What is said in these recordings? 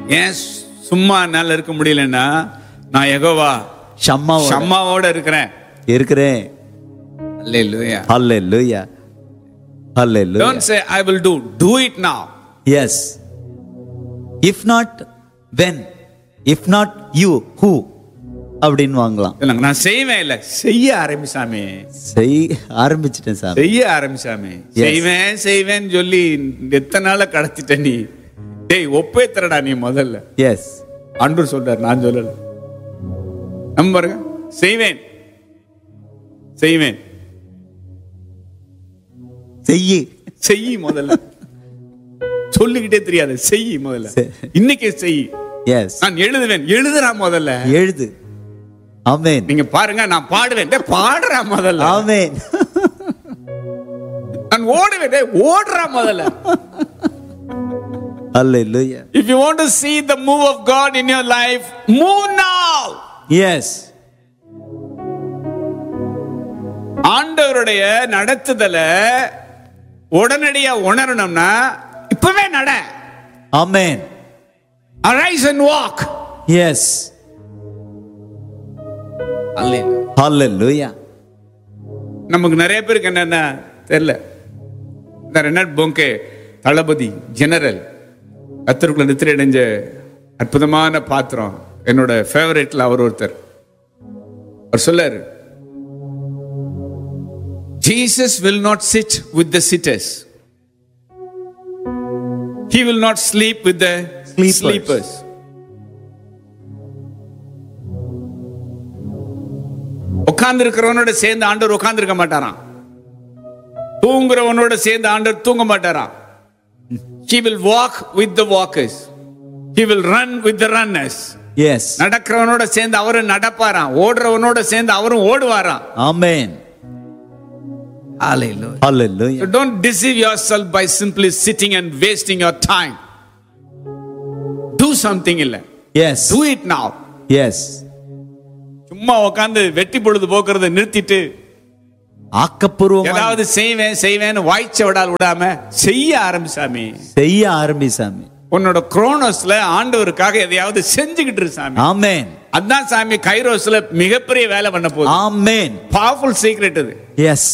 ஏன் சும்மா என்னால இருக்க முடியலன்னா நான் எகோவா ஷம்மா ஷம்மாவோட இருக்கிறேன் இருக்கிறேன் hallelujah hallelujah hallelujah Don't say I will do. Do it now. Yes if not when if not you who அப்படின்னு வாங்கலாம் இல்லைங்க நான் செய்வேன் இல்ல செய்ய ஆரம்பிச்சாமே செய் ஆரம்பிச்சிட்டேன் சார் செய்ய ஆரம்பிச்சாமே Yes. செய்வேன் செய்வேன் சொல்லி எத்தனை நாள கடத்திட்ட நீ டேய் ஒப்பே தரடா நீ முதல்ல எஸ் ஆண்டவர் சொல்றார் நான் சொல்லல நம்ம பாருங்க செய்வேன் செய்வேன் செய்யு செய் முதல்ல சொல்லிக்கிட்டே தெரியாது செய் முதல்ல செய். இன்னைக்கே செய் எஸ் நான் எழுதுவேன் எழுதுறா முதல்ல எழுது ஆமென் நீங்க பாருங்க நான் பாடுவேன் டேய், பாடுறா முதல்ல ஆமென் நான் ஓடுவேன் டேய், ஓடுறா முதல்ல hallelujah If you want to see the move of God in your life, move now. Yes ஆண்டவருடைய நடத்துதல உடனடியா உணரணும்னா இப்பவே நட amen arise and walk yes hallelujah நமக்கு நிறைய பேருக்கு என்னென்ன தெரியல இந்த ரெனாட் போங்கே தளபதி ஜெனரல் கத்தருக்குள்ள நித்திரை அடைஞ்ச அற்புதமான பாத்திரம் என்னோட ஃபேவரேட்ல அவர் ஒருத்தர் அவர் சொல்லாரு Jesus will not sit with the sitters he will not sleep with the Sleepers. Sleepers உட்கார்ந்து இருக்கிறவனோட சேர்ந்து ஆண்டவர் உட்கார்ந்து இருக்க மாட்டாராம் தூங்குறவனோட சேர்ந்து ஆண்டவர் தூங்க மாட்டாராம் he will walk with the walkers he will run with the runners S நடக்கிறவனோட சேர்ந்து அவரும் நடப்பாராம் ஓடுறவனோட சேர்ந்து அவரும் ஓடுவாராம் ஆமென் Hallelujah. Hallelujah So don't deceive yourself by simply sitting and wasting your time. Do something இல்ல yes Do it now. Yes சும்மா உட்கார்ந்து வெட்டி பொழுது போக்குறத நிறுத்திட்டு ஆக்கப்பூர்வமா ஏதாவது செய்வேன் செய்வேன்னு வாய்ச்ச விடால் விடாம செய்ய ஆரம்பிச்சாமி செய்ய ஆரம்பி சாமி உன்னோட குரோனோஸ்ல ஆண்டவருக்காக எதையாவது செஞ்சுக்கிட்டு இரு சாமி ஆமென் அதான் சாமி கைரோஸ்ல மிகப்பெரிய வேலை பண்ண போகுது ஆமென் பவர்ஃபுல் சீக்ரெட் இது எஸ்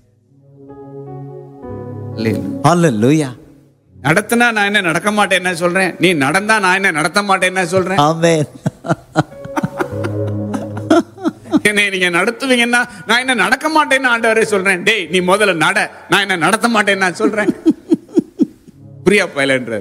ஹalleluya நடத்தினா நான் என்ன நடக்க மாட்டேன் என்ன சொல்றேன் நீ நடந்தா நான் என்ன நடத்த மாட்டேன் என்ன சொல்றேன் ஆமென் என்னை நீங்க நடத்துவீங்கன்னா நான் என்ன நடக்க மாட்டேன்னு ஆண்டவரே சொல்றேன் டேய் நீ முதல்ல நட நான் என்ன நடத்த மாட்டேன்னு நான் சொல்றேன் புரியா பயலன்ற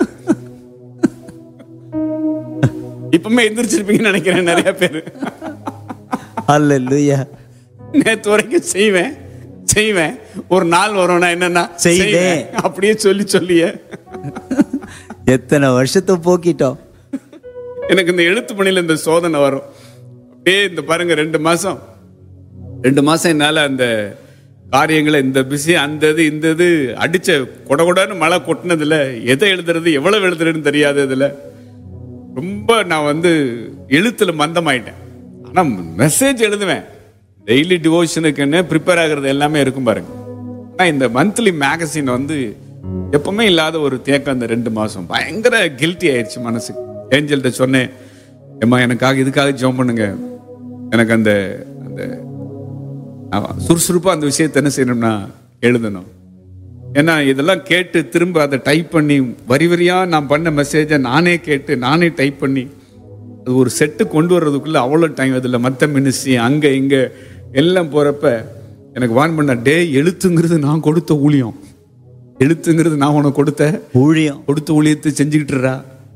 இப்பவுமே எந்திரிச்சிருப்பீங்கன்னு நினைக்கிறேன் நிறைய பேர் ஹalleluya நேத்து வரைக்கும் செய்வேன் செய்வேன் ஒரு நாள் வரும் நான் என்னன்னா செய்வேன். செய்வேன். அப்படியே சொல்லி சொல்லியே எத்தனை வருஷத்தை போக்கிட்டோம் எனக்கு இந்த எழுத்து பணியில இந்த சோதனை வரும் அப்படியே இந்த பாருங்க ரெண்டு மாசம் ரெண்டு மாசம் என்னால அந்த காரியங்களை இந்த பிஸி அந்த இது இந்த இது அடிச்ச கொடகொடன்னு மழை கொட்டினதுல எதை எழுதுறது எவ்வளவு எழுதுறதுன்னு தெரியாது இதுல ரொம்ப நான் வந்து எழுத்துல மந்தமாயிட்டேன் ஆனா மெசேஜ் எழுதுவேன் டெய்லி டிவோஷனுக்குன்னு ப்ரிப்பேர் ஆகுறது எல்லாமே இருக்கும் பாருங்க ஆனா இந்த மந்த்லி மேகசின் வந்து எப்பவுமே இல்லாத ஒரு தேக்கம் அந்த ரெண்டு மாசம் பயங்கர கில்ட்டி ஆயிடுச்சு மனசுக்கு ஏஞ்சல்கிட்ட சொன்னேன் ஏம்மா எனக்காக இதுக்காக ஜெபம் பண்ணுங்க எனக்கு அந்த அந்த ஆமா, சுறுசுறுப்பா அந்த விஷயத்தை என்ன செய்யணும்னா எழுதணும் ஏன்னா இதெல்லாம் கேட்டு திரும்ப அதை டைப் பண்ணி வரி வரியா நான் பண்ண மெசேஜை நானே கேட்டு நானே டைப் பண்ணி அது ஒரு செட்டு கொண்டு வர்றதுக்குள்ள அவ்வளோ டைம் அதில் மற்ற மினிஸ்ட்ரி அங்கே இங்கே எல்லாம் போகிறப்ப எனக்கு வான் பண்ண டே எழுத்துங்கிறது நான் கொடுத்த ஊழியம் எழுத்துங்கிறது நான் உனக்கு கொடுத்த ஊழியம் கொடுத்த ஊழியத்தை செஞ்சுக்கிட்டுறா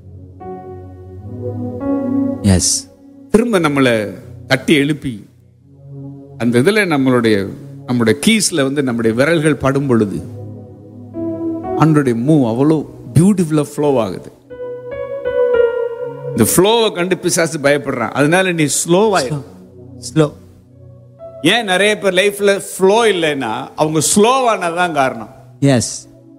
எஸ் திரும்ப நம்மளை தட்டி எழுப்பி அந்த இதில் நம்மளுடைய நம்முடைய கீஸ்ல வந்து நம்முடைய விரல்கள் படும் பொழுது அன்றைய மூவ் அவ்வளோ பியூட்டிஃபுல்லாக ஃப்ளோ ஆகுது இந்த ஃப்ளோவை கண்டு பிசாசு பயப்படுறான் அதனால நீ ஸ்லோவாயிரும் ஸ்லோ ஏன் நிறைய பேர் லைஃப்ல ஃப்ளோ இல்லைன்னா அவங்க ஸ்லோவானதான் காரணம் எஸ்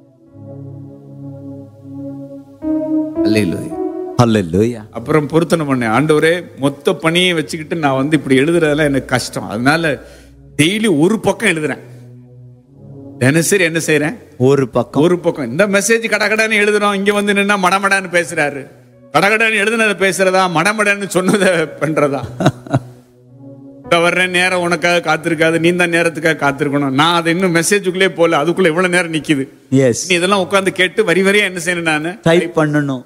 அல்லையில்லை ஹalleluya அப்புறம் பொருத்தனை பண்ணேன் ஆண்டவரே மொத்த பணியை வச்சுக்கிட்டு நான் வந்து இப்படி எழுதுறதெல்லாம் எனக்கு கஷ்டம் அதனால டெய்லி ஒரு பக்கம் எழுதுறேன் தினசரி என்ன செய்றேன் ஒரு பக்கம் ஒரு பக்கம் இந்த மெசேஜ் கடகடன்னு எழுதுறோம் இங்க வந்து நின்னா மடமடான்னு பேசுறாரு கடகடன்னு எழுதுனதை பேசுறதா மடமடன்னு சொன்னதை பண்றதா இந்த வர்ற நேரம் உனக்காக காத்திருக்காது நீ தான் நேரத்துக்காக காத்திருக்கணும் நான் அதை இன்னும் மெசேஜுக்குள்ளே போல அதுக்குள்ள எவ்வளவு நேரம் நிக்குது எஸ் நீ இதெல்லாம் உட்கார்ந்து கேட்டு வரி வரியா என்ன செய்யணும் நானு டைப் பண்ணணும்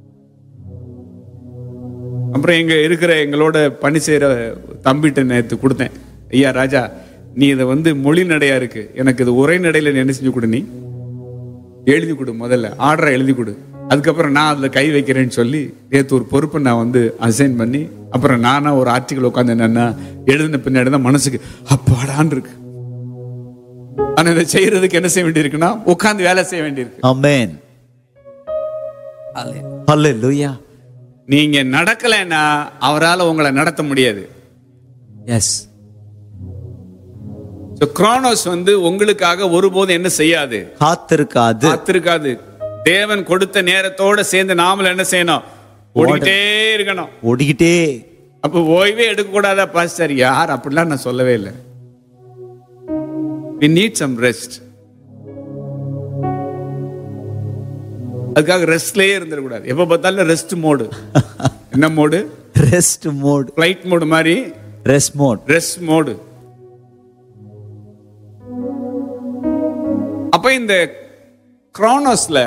அப்புறம் எங்க இருக்கிற எங்களோட பணி செய்யற தம்பிட்ட நேத்து கொடுத்தேன் ஐயா ராஜா நீ இதை வந்து மொழி நடையா இருக்கு எனக்கு இது உரை நடையில நீ என்ன செஞ்சு கொடு நீ எழுதி கொடு முதல்ல ஆர்டரை எழுதி கொடு அதுக்கப்புறம் நான் அதுல கை வைக்கிறேன்னு சொல்லி நேத்து ஒரு பொறுப்பை நான் வந்து அசைன் பண்ணி அப்புறம் நானா ஒரு ஆர்டிகல் உட்காந்து என்னன்னா எழுதின பின்னாடி தான் மனசுக்கு அப்பாடான் இருக்கு ஆனா இதை செய்யறதுக்கு என்ன செய்ய வேண்டியிருக்குன்னா உட்கார்ந்து வேலை செய்ய வேண்டியிருக்கு ஆமென் ஹalleluya நீங்க நடக்கலைன்னா அவரால் உங்களை நடத்த முடியாது எஸ் So, குரோனோஸ் வந்து உங்களுக்காக ஒருபோதும் என்ன செய்யாது காத்திருக்காது காத்திருக்காது தேவன் கொடுத்த நேரத்தோட சேர்ந்து நாமளும் என்ன செய்யணும் ஓடிக்கிட்டே இருக்கணும் ஓடிக்கிட்டே அப்ப ஓய்வே எடுக்க கூடாதா பாஸ்டர் யார் அப்படிலாம் நான் சொல்லவே இல்லை we need some rest அதுக்காக ரெஸ்ட்லயே இருந்துடக்கூடாது எப்ப பார்த்தாலும் ரெஸ்ட் மோடு என்ன mode rest mode flight mode மாதிரி ரெஸ்ட் மோட் ரெஸ்ட் மோடு அப்ப இந்த குரோனோஸ்ல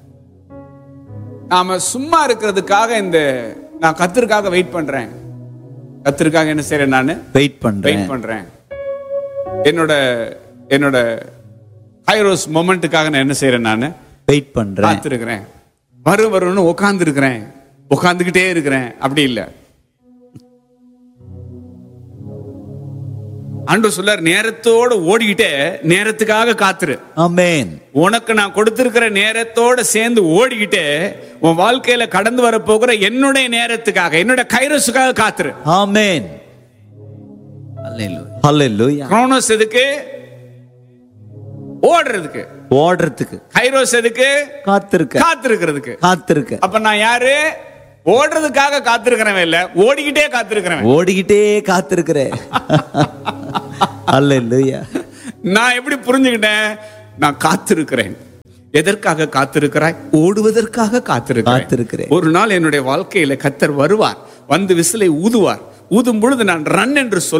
நாம சும்மா இருக்கிறதுக்காக இந்த நான் கத்திற்காக வெயிட் பண்றேன் கத்திற்காக என்ன செய்றேன் நான் வெயிட் பண்றேன் வெயிட் பண்றேன் என்னோட என்னோட ஹைரோஸ் மொமெண்ட்டுக்காக நான் என்ன செய்றேன் நான் வெயிட் பண்றேன் காத்திருக்கிறேன் வரும் வரும்னு உட்கார்ந்து இருக்கிறேன் உட்கார்ந்துகிட்டே இருக்கிறேன் அப்படி இல்ல ஆண்டு சொல்லார் நேரத்தோட ஓடிக்கிட்டே நேரத்துக்காக காத்துரு ஆமென் உனக்கு நான் கொடுத்திருக்கிற நேரத்தோட சேர்ந்து ஓடிக்கிட்டே உன் வாழ்க்கையில கடந்து வர போகிற என்னுடைய நேரத்துக்காக என்னோட கைரஸுக்காக காத்துரு ஆமென் ஹalleluya குரோனோஸ் எதுக்கு ஓடுறதுக்கு ஓடுறதுக்கு கைரோஸ் எதுக்கு காத்திருக்க காத்திருக்கிறதுக்கு காத்திருக்க அப்ப நான் யாரு ஓடுறதுக்காக காத்திருக்கிறவன் இல்ல ஓடிக்கிட்டே காத்திருக்கிறவன் ஓடிக்கிட்டே காத்திருக்கிற ஹalleluya நான் எப்படி புரிஞ்சுக்கிட்டேன் நான் காத்திருக்கிறேன் எதற்காக காத்திருக்கிறாய் ஓடுவதற்காக காத்திருக்கிறேன் காத்திருக்கிறேன். ஒரு நாள் என்னுடைய வாழ்க்கையில கத்தர் வருவார் வந்து விசிலை ஊதுவார் ஊதும் பொழுது நான் ரன் என்று சொல்ல